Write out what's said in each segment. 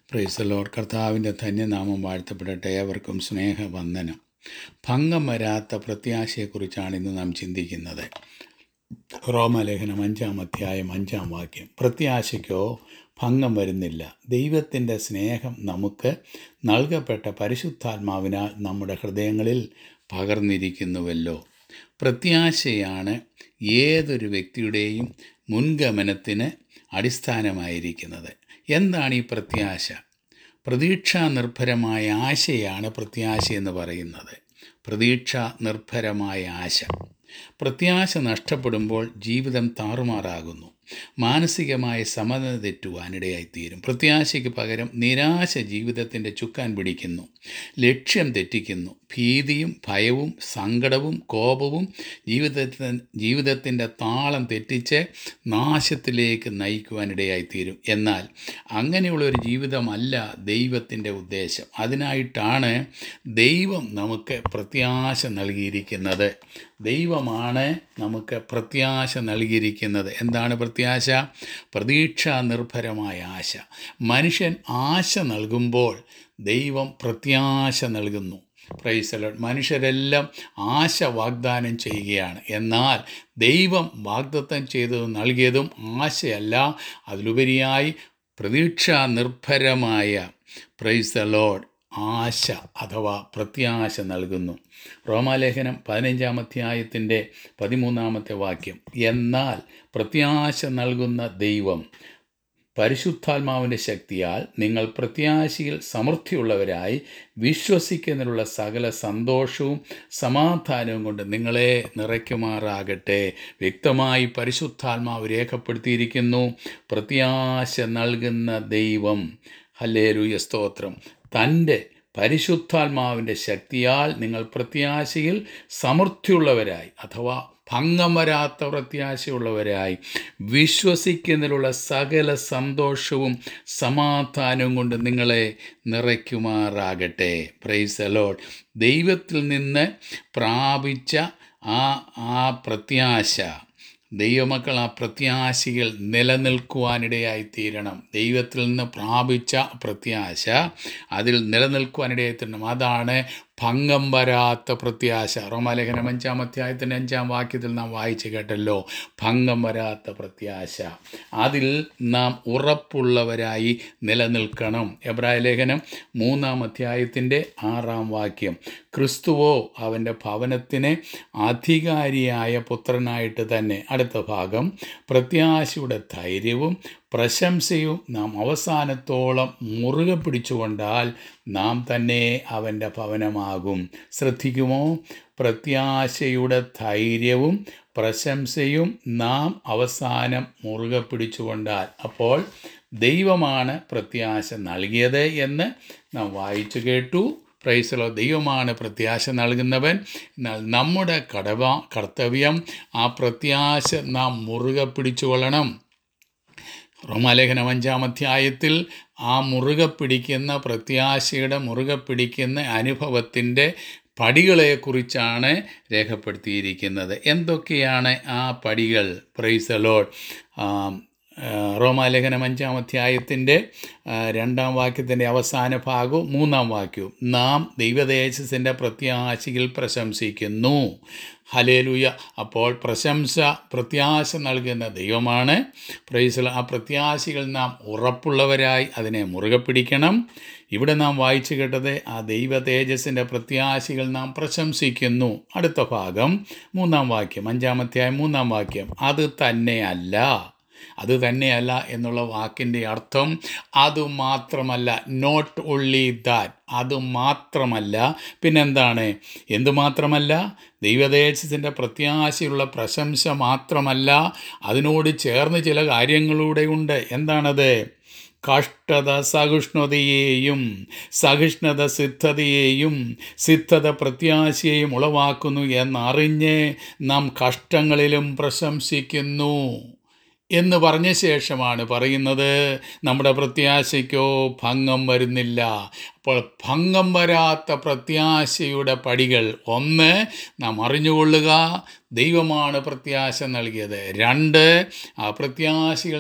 price load കർത്താവിൻ്റെ ധന്യനാമം വാഴ്ത്തപ്പെടട്ടെ ഏവർക്കും സ്നേഹവന്ദനം ഭംഗം വരാത്ത പ്രത്യാശയെക്കുറിച്ചാണ് ഇന്ന് നാം ചിന്തിക്കുന്നത് റോമലേഖനം അഞ്ചാം അധ്യായം അഞ്ചാം വാക്യം പ്രത്യാശയ്ക്കോ ഭംഗം വരുന്നില്ല ദൈവത്തിൻ്റെ സ്നേഹം നമുക്ക് നൽകപ്പെട്ട പരിശുദ്ധാത്മാവിനാൽ നമ്മുടെ ഹൃദയങ്ങളിൽ പകർന്നിരിക്കുന്നുവല്ലോ പ്രത്യാശയാണ് ഏതൊരു വ്യക്തിയുടെയും മുൻഗമനത്തിന് അടിസ്ഥാനമായിരിക്കുന്നത് എന്താണ് ഈ പ്രത്യാശ പ്രതീക്ഷാ നിർഭരമായ ആശയാണ് പ്രത്യാശ എന്ന് പറയുന്നത് പ്രതീക്ഷ നിർഭരമായ ആശ പ്രത്യാശ നഷ്ടപ്പെടുമ്പോൾ ജീവിതം താറുമാറാകുന്നു മാനസികമായ സമത തെറ്റുവാനിടയായിത്തീരും പ്രത്യാശയ്ക്ക് പകരം നിരാശ ജീവിതത്തിൻ്റെ ചുക്കാൻ പിടിക്കുന്നു ലക്ഷ്യം തെറ്റിക്കുന്നു ഭീതിയും ഭയവും സങ്കടവും കോപവും ജീവിതത്തിൽ ജീവിതത്തിൻ്റെ താളം തെറ്റിച്ച് നാശത്തിലേക്ക് നയിക്കുവാനിടയായിത്തീരും എന്നാൽ അങ്ങനെയുള്ളൊരു ജീവിതമല്ല ദൈവത്തിൻ്റെ ഉദ്ദേശം അതിനായിട്ടാണ് ദൈവം നമുക്ക് പ്രത്യാശ നൽകിയിരിക്കുന്നത് ദൈവമാണ് നമുക്ക് പ്രത്യാശ നൽകിയിരിക്കുന്നത് എന്താണ് പ്രത്യാശ പ്രതീക്ഷാ നിർഭരമായ ആശ മനുഷ്യൻ ആശ നൽകുമ്പോൾ ദൈവം പ്രത്യാശ നൽകുന്നു പ്രൈസലോട്ട് മനുഷ്യരെല്ലാം ആശ വാഗ്ദാനം ചെയ്യുകയാണ് എന്നാൽ ദൈവം വാഗ്ദത്തം ചെയ്തതും നൽകിയതും ആശയല്ല അതിലുപരിയായി പ്രതീക്ഷാ നിർഭരമായ പ്രൈസ് ലോഡ് ആശ അഥവാ പ്രത്യാശ നൽകുന്നു റോമാലേഖനം പതിനഞ്ചാം അധ്യായത്തിൻ്റെ പതിമൂന്നാമത്തെ വാക്യം എന്നാൽ പ്രത്യാശ നൽകുന്ന ദൈവം പരിശുദ്ധാത്മാവിൻ്റെ ശക്തിയാൽ നിങ്ങൾ പ്രത്യാശയിൽ സമൃദ്ധിയുള്ളവരായി വിശ്വസിക്കുന്നതിനുള്ള സകല സന്തോഷവും സമാധാനവും കൊണ്ട് നിങ്ങളെ നിറയ്ക്കുമാറാകട്ടെ വ്യക്തമായി പരിശുദ്ധാത്മാവ് രേഖപ്പെടുത്തിയിരിക്കുന്നു പ്രത്യാശ നൽകുന്ന ദൈവം ഹല്ലേലൂയ സ്തോത്രം തൻ്റെ പരിശുദ്ധാത്മാവിൻ്റെ ശക്തിയാൽ നിങ്ങൾ പ്രത്യാശയിൽ സമൃദ്ധിയുള്ളവരായി അഥവാ ഭംഗം വരാത്ത പ്രത്യാശയുള്ളവരായി വിശ്വസിക്കുന്നതിലുള്ള സകല സന്തോഷവും സമാധാനവും കൊണ്ട് നിങ്ങളെ നിറയ്ക്കുമാറാകട്ടെ പ്രൈസ് അലോഡ് ദൈവത്തിൽ നിന്ന് പ്രാപിച്ച ആ ആ പ്രത്യാശ ദൈവമക്കൾ ആ പ്രത്യാശകൾ നിലനിൽക്കുവാനിടയായി തീരണം ദൈവത്തിൽ നിന്ന് പ്രാപിച്ച പ്രത്യാശ അതിൽ നിലനിൽക്കുവാനിടയായി തീരണം അതാണ് ഭംഗം വരാത്ത പ്രത്യാശ റോമാലേഖനം അഞ്ചാം അധ്യായത്തിൻ്റെ അഞ്ചാം വാക്യത്തിൽ നാം വായിച്ചു കേട്ടല്ലോ ഭംഗം വരാത്ത പ്രത്യാശ അതിൽ നാം ഉറപ്പുള്ളവരായി നിലനിൽക്കണം എബ്രായ ലേഖനം മൂന്നാം അധ്യായത്തിൻ്റെ ആറാം വാക്യം ക്രിസ്തുവോ അവൻ്റെ ഭവനത്തിന് അധികാരിയായ പുത്രനായിട്ട് തന്നെ അടുത്ത ഭാഗം പ്രത്യാശയുടെ ധൈര്യവും പ്രശംസയും നാം അവസാനത്തോളം മുറുകെ പിടിച്ചുകൊണ്ടാൽ നാം തന്നെ അവൻ്റെ ഭവനമാകും ശ്രദ്ധിക്കുമോ പ്രത്യാശയുടെ ധൈര്യവും പ്രശംസയും നാം അവസാനം മുറുകെ പിടിച്ചുകൊണ്ടാൽ അപ്പോൾ ദൈവമാണ് പ്രത്യാശ നൽകിയത് എന്ന് നാം വായിച്ചു കേട്ടു പ്രൈസലോ ദൈവമാണ് പ്രത്യാശ നൽകുന്നവൻ എന്നാൽ നമ്മുടെ കടവ കർത്തവ്യം ആ പ്രത്യാശ നാം മുറുകെ പിടിച്ചുകൊള്ളണം റോമാലേഖനം അഞ്ചാം അധ്യായത്തിൽ ആ മുറുകെ പിടിക്കുന്ന പ്രത്യാശയുടെ മുറുകെ പിടിക്കുന്ന അനുഭവത്തിൻ്റെ പടികളെക്കുറിച്ചാണ് രേഖപ്പെടുത്തിയിരിക്കുന്നത് എന്തൊക്കെയാണ് ആ പടികൾ പ്രൈസ് അലോഡ് റോമാലേഖനം അഞ്ചാം അധ്യായത്തിൻ്റെ രണ്ടാം വാക്യത്തിൻ്റെ അവസാന ഭാഗവും മൂന്നാം വാക്യവും നാം ദൈവദേശത്തിൻ്റെ പ്രത്യാശയിൽ പ്രശംസിക്കുന്നു ഹലേലുയ അപ്പോൾ പ്രശംസ പ്രത്യാശ നൽകുന്ന ദൈവമാണ് പ്രൈസ് ആ പ്രത്യാശകൾ നാം ഉറപ്പുള്ളവരായി അതിനെ മുറുകെ പിടിക്കണം ഇവിടെ നാം വായിച്ചു കേട്ടത് ആ ദൈവ തേജസ്സിൻ്റെ പ്രത്യാശകൾ നാം പ്രശംസിക്കുന്നു അടുത്ത ഭാഗം മൂന്നാം വാക്യം അഞ്ചാമത്തെയായ മൂന്നാം വാക്യം അത് തന്നെയല്ല അത് തന്നെയല്ല എന്നുള്ള വാക്കിൻ്റെ അർത്ഥം അതുമാത്രമല്ല നോട്ട് ഓൺലി ദാറ്റ് അത് മാത്രമല്ല പിന്നെന്താണ് എന്തുമാത്രമല്ല ദൈവദേശത്തിൻ്റെ പ്രത്യാശയുള്ള പ്രശംസ മാത്രമല്ല അതിനോട് ചേർന്ന് ചില കാര്യങ്ങളൂടെ ഉണ്ട് എന്താണത് കഷ്ടത സഹിഷ്ണുതയെയും സഹിഷ്ണുത സിദ്ധതയെയും സിദ്ധത പ്രത്യാശയെയും ഉളവാക്കുന്നു എന്നറിഞ്ഞ് നാം കഷ്ടങ്ങളിലും പ്രശംസിക്കുന്നു എന്ന് പറഞ്ഞ ശേഷമാണ് പറയുന്നത് നമ്മുടെ പ്രത്യാശയ്ക്കോ ഭംഗം വരുന്നില്ല അപ്പോൾ ഭംഗം വരാത്ത പ്രത്യാശയുടെ പടികൾ ഒന്ന് നാം അറിഞ്ഞുകൊള്ളുക ദൈവമാണ് പ്രത്യാശ നൽകിയത് രണ്ട് ആ പ്രത്യാശകൾ നാം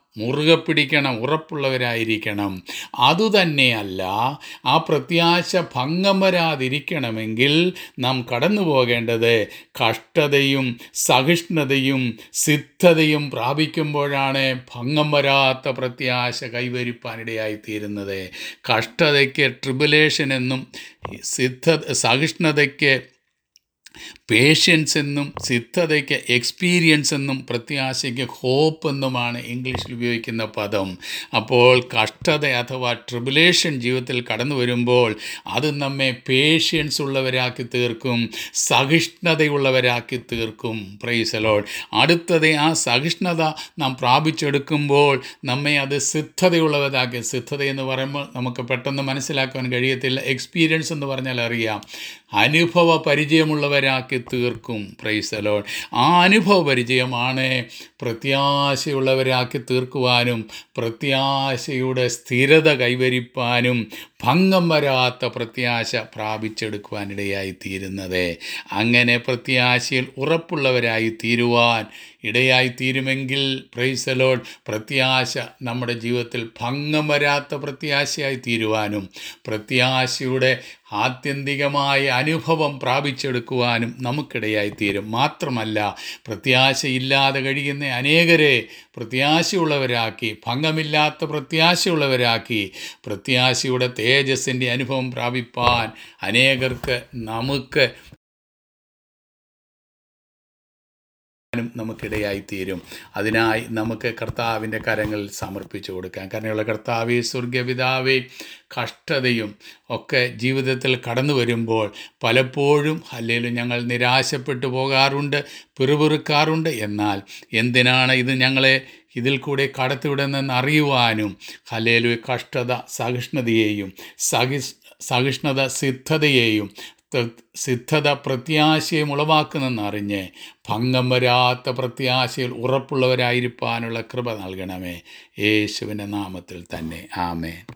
മുറുകെ പിടിക്കണം ഉറപ്പുള്ളവരായിരിക്കണം അതുതന്നെയല്ല ആ പ്രത്യാശ ഭംഗം വരാതിരിക്കണമെങ്കിൽ നാം കടന്നു പോകേണ്ടത് കഷ്ടതയും സഹിഷ്ണുതയും സിദ്ധതയും പ്രാപിക്കുമ്പോഴാണ് ഭംഗം വരാത്ത പ്രത്യാശ കൈവരിപ്പാനിടയായിത്തീരുന്നത് കഷ്ടതയ്ക്ക് ട്രിബുലേഷൻ എന്നും സിദ്ധ സഹിഷ്ണുതയ്ക്ക് പേഷ്യൻസ് എന്നും സിദ്ധതയ്ക്ക് എക്സ്പീരിയൻസ് എന്നും പ്രത്യാശയ്ക്ക് ഹോപ്പ് എന്നുമാണ് ഇംഗ്ലീഷിൽ ഉപയോഗിക്കുന്ന പദം അപ്പോൾ കഷ്ടത അഥവാ ട്രിബുലേഷൻ ജീവിതത്തിൽ കടന്നു വരുമ്പോൾ അത് നമ്മെ പേഷ്യൻസ് ഉള്ളവരാക്കി തീർക്കും സഹിഷ്ണുതയുള്ളവരാക്കി തീർക്കും പ്രൈസലോൾ അടുത്തത് ആ സഹിഷ്ണുത നാം പ്രാപിച്ചെടുക്കുമ്പോൾ നമ്മെ അത് സിദ്ധതയുള്ളവരാക്കി സിദ്ധത എന്ന് പറയുമ്പോൾ നമുക്ക് പെട്ടെന്ന് മനസ്സിലാക്കാൻ കഴിയത്തില്ല എക്സ്പീരിയൻസ് എന്ന് പറഞ്ഞാൽ അറിയാം അനുഭവ പരിചയമുള്ളവരാക്കി തീർക്കും പ്രൈസലോൺ ആ അനുഭവ പരിചയമാണ് പ്രത്യാശയുള്ളവരാക്കി തീർക്കുവാനും പ്രത്യാശയുടെ സ്ഥിരത കൈവരിപ്പാനും ഭംഗം വരാത്ത പ്രത്യാശ പ്രാപിച്ചെടുക്കുവാനിടയായി തീരുന്നത് അങ്ങനെ പ്രത്യാശയിൽ ഉറപ്പുള്ളവരായി തീരുവാൻ ഇടയായി തീരുമെങ്കിൽ പ്രൈസലോൺ പ്രത്യാശ നമ്മുടെ ജീവിതത്തിൽ ഭംഗം വരാത്ത പ്രത്യാശയായി തീരുവാനും പ്രത്യാശയുടെ ആത്യന്തികമായ അനുഭവം പ്രാപിച്ചെടുക്കുവാനും നമുക്കിടയായി തീരും മാത്രമല്ല പ്രത്യാശയില്ലാതെ കഴിയുന്ന അനേകരെ പ്രത്യാശയുള്ളവരാക്കി ഭംഗമില്ലാത്ത പ്രത്യാശയുള്ളവരാക്കി പ്രത്യാശയുടെ തേജസ്സിൻ്റെ അനുഭവം പ്രാപിപ്പാൻ അനേകർക്ക് നമുക്ക് ും നമുക്കിടയായി തീരും അതിനായി നമുക്ക് കർത്താവിൻ്റെ കരങ്ങളിൽ സമർപ്പിച്ചു കൊടുക്കാം കാരണമുള്ള കർത്താവെ സ്വർഗപിതാവേ കഷ്ടതയും ഒക്കെ ജീവിതത്തിൽ കടന്നു വരുമ്പോൾ പലപ്പോഴും അല്ലെങ്കിലും ഞങ്ങൾ നിരാശപ്പെട്ടു പോകാറുണ്ട് പിറുപിറുക്കാറുണ്ട് എന്നാൽ എന്തിനാണ് ഇത് ഞങ്ങളെ ഇതിൽ കൂടെ കടത്തിവിടുന്നെന്ന് അറിയുവാനും ഹലേലു കഷ്ടത സഹിഷ്ണുതയെയും സഹി സഹിഷ്ണുത സിദ്ധതയെയും ത- സിദ്ധത പ്രത്യാശയും ഉളവാക്കുന്നെന്നറിഞ്ഞ് ഭംഗം വരാത്ത പ്രത്യാശയിൽ ഉറപ്പുള്ളവരായിരിക്കാനുള്ള കൃപ നൽകണമേ യേശുവിൻ്റെ നാമത്തിൽ തന്നെ ആമേൻ